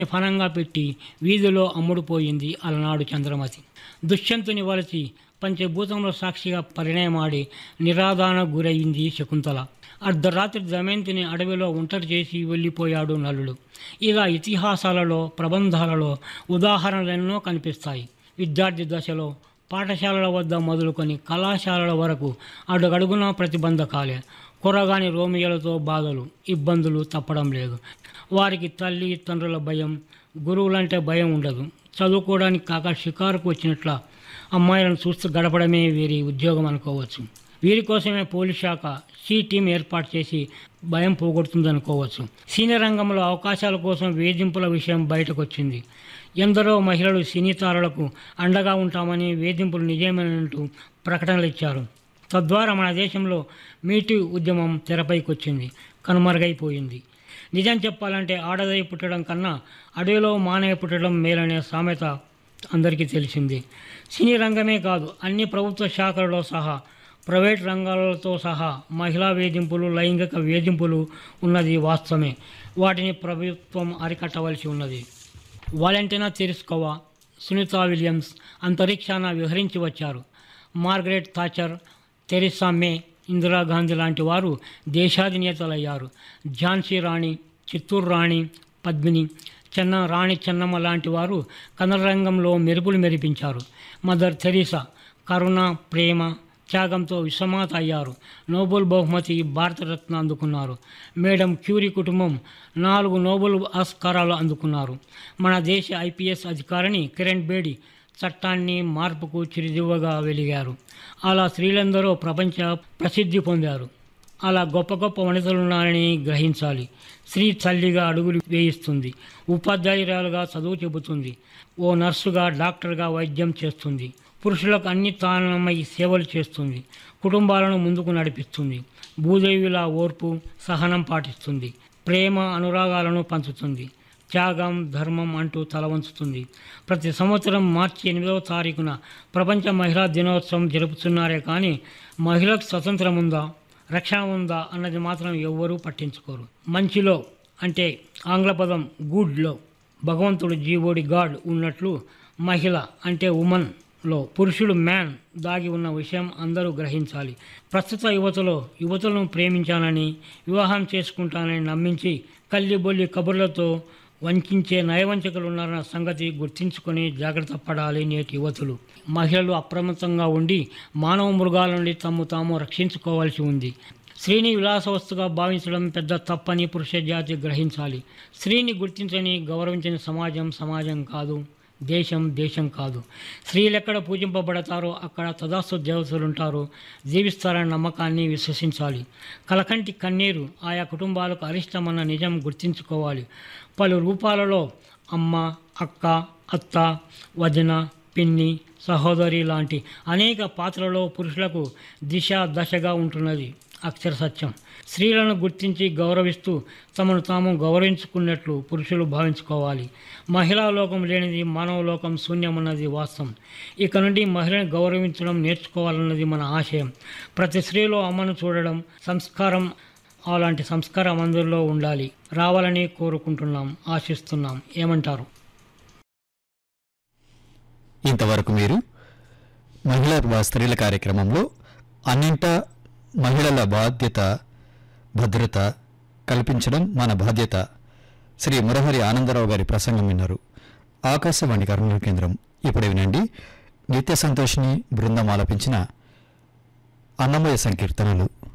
ఫలంగా పెట్టి వీధిలో అమ్ముడుపోయింది అలనాడు చంద్రమతి దుష్యంతుని వలచి పంచభూతముల సాక్షిగా పరిణయమాడి నిరాధాన గురయింది శకుంతల అర్ధరాత్రి దమయంతిని అడవిలో ఒంటరి చేసి వెళ్ళిపోయాడు నలుడు ఇలా ఇతిహాసాలలో ప్రబంధాలలో ఉదాహరణలెన్నో కనిపిస్తాయి విద్యార్థి దశలో పాఠశాలల వద్ద మొదలుకొని కళాశాలల వరకు అడుగడుగునా ప్రతిబంధకాలే కొరగాని రోమియోలతో బాధలు ఇబ్బందులు తప్పడం లేదు వారికి తల్లి తండ్రుల భయం గురువులంటే భయం ఉండదు చదువుకోవడానికి కాక షికారుకు వచ్చినట్ల అమ్మాయిలను చూస్తూ గడపడమే వీరి ఉద్యోగం అనుకోవచ్చు వీరి కోసమే పోలీస్ శాఖ సి టీం ఏర్పాటు చేసి భయం పోగొడుతుందనుకోవచ్చు సినీ రంగంలో అవకాశాల కోసం వేధింపుల విషయం బయటకు వచ్చింది ఎందరో మహిళలు సినీ తారలకు అండగా ఉంటామని వేధింపులు నిజమేనంటూ ప్రకటనలు ఇచ్చారు తద్వారా మన దేశంలో మీటు ఉద్యమం తెరపైకి వచ్చింది కనుమరుగైపోయింది నిజం చెప్పాలంటే ఆడదై పుట్టడం కన్నా అడవిలో మానవ పుట్టడం మేలనే సామెత అందరికీ తెలిసింది సినీ రంగమే కాదు అన్ని ప్రభుత్వ శాఖలలో సహా ప్రైవేట్ రంగాలతో సహా మహిళా వేధింపులు లైంగిక వేధింపులు ఉన్నది వాస్తవమే వాటిని ప్రభుత్వం అరికట్టవలసి ఉన్నది వాలెంటీనా తెరుసుకోవా సునీతా విలియమ్స్ అంతరిక్షాన విహరించి వచ్చారు మార్గరెట్ థాచర్ తెరిసా మే ఇందిరాగాంధీ లాంటి వారు దేశాధినేతలయ్యారు ఝాన్సీ రాణి చిత్తూరు రాణి పద్మిని చెన్న రాణి చెన్నమ్మ లాంటి వారు కన్నడ రంగంలో మెరుపులు మెరిపించారు మదర్ తెరీసా కరుణ ప్రేమ త్యాగంతో విశ్వమాత అయ్యారు నోబెల్ బహుమతి భారతరత్న అందుకున్నారు మేడం క్యూరీ కుటుంబం నాలుగు నోబెల్ పురస్కారాలు అందుకున్నారు మన దేశ ఐపీఎస్ అధికారిని కిరణ్ బేడి చట్టాన్ని మార్పుకు చిరుదివ్వగా వెలిగారు అలా స్త్రీలందరూ ప్రపంచ ప్రసిద్ధి పొందారు అలా గొప్ప గొప్ప వనితలున్నారని గ్రహించాలి స్త్రీ తల్లిగా అడుగులు వేయిస్తుంది ఉపాధ్యాయురాలుగా చదువు చెబుతుంది ఓ నర్సుగా డాక్టర్గా వైద్యం చేస్తుంది పురుషులకు అన్ని తానమై సేవలు చేస్తుంది కుటుంబాలను ముందుకు నడిపిస్తుంది భూదేవిలా ఓర్పు సహనం పాటిస్తుంది ప్రేమ అనురాగాలను పంచుతుంది త్యాగం ధర్మం అంటూ తల వంచుతుంది ప్రతి సంవత్సరం మార్చి ఎనిమిదవ తారీఖున ప్రపంచ మహిళా దినోత్సవం జరుపుతున్నారే కానీ మహిళకు స్వతంత్రం ఉందా రక్షణ ఉందా అన్నది మాత్రం ఎవ్వరూ పట్టించుకోరు మంచిలో అంటే ఆంగ్ల పదం గుడ్లో భగవంతుడు జీవోడి గాడ్ ఉన్నట్లు మహిళ అంటే ఉమన్లో పురుషుడు మ్యాన్ దాగి ఉన్న విషయం అందరూ గ్రహించాలి ప్రస్తుత యువతలో యువతులను ప్రేమించానని వివాహం చేసుకుంటానని నమ్మించి కల్లిబొల్లి కబుర్లతో వంచే నయవంచకులు ఉన్నారన్న సంగతి గుర్తించుకొని జాగ్రత్త పడాలి నేటి యువతులు మహిళలు అప్రమత్తంగా ఉండి మానవ మృగాల నుండి తమ్ము తాము రక్షించుకోవాల్సి ఉంది స్త్రీని విలాసవస్తుగా భావించడం పెద్ద తప్పని పురుష జాతి గ్రహించాలి స్త్రీని గుర్తించని గౌరవించని సమాజం సమాజం కాదు దేశం దేశం కాదు స్త్రీలు ఎక్కడ పూజింపబడతారో అక్కడ తదాస్తు దేవతలు ఉంటారు జీవిస్తారన్న నమ్మకాన్ని విశ్వసించాలి కలకంటి కన్నీరు ఆయా కుటుంబాలకు అరిష్టమన్న నిజం గుర్తించుకోవాలి పలు రూపాలలో అమ్మ అక్క అత్త వదిన పిన్ని సహోదరి లాంటి అనేక పాత్రలలో పురుషులకు దిశ దశగా ఉంటున్నది అక్షర సత్యం స్త్రీలను గుర్తించి గౌరవిస్తూ తమను తాము గౌరవించుకున్నట్లు పురుషులు భావించుకోవాలి మహిళా లోకం లేనిది మానవ లోకం శూన్యమన్నది వాస్తవం ఇక నుండి మహిళను గౌరవించడం నేర్చుకోవాలన్నది మన ఆశయం ప్రతి స్త్రీలో అమ్మను చూడడం సంస్కారం అలాంటి సంస్కారం అందరిలో ఉండాలి రావాలని కోరుకుంటున్నాం ఆశిస్తున్నాం ఏమంటారు ఇంతవరకు మీరు మహిళా స్త్రీల కార్యక్రమంలో అన్నింటా మహిళల బాధ్యత భద్రత కల్పించడం మన బాధ్యత శ్రీ మురహరి ఆనందరావు గారి ప్రసంగం విన్నారు ఆకాశవాణి కర్నూలు కేంద్రం ఇప్పుడు వినండి నిత్య సంతోషిని బృందం ఆలపించిన అన్నమయ సంకీర్తనలు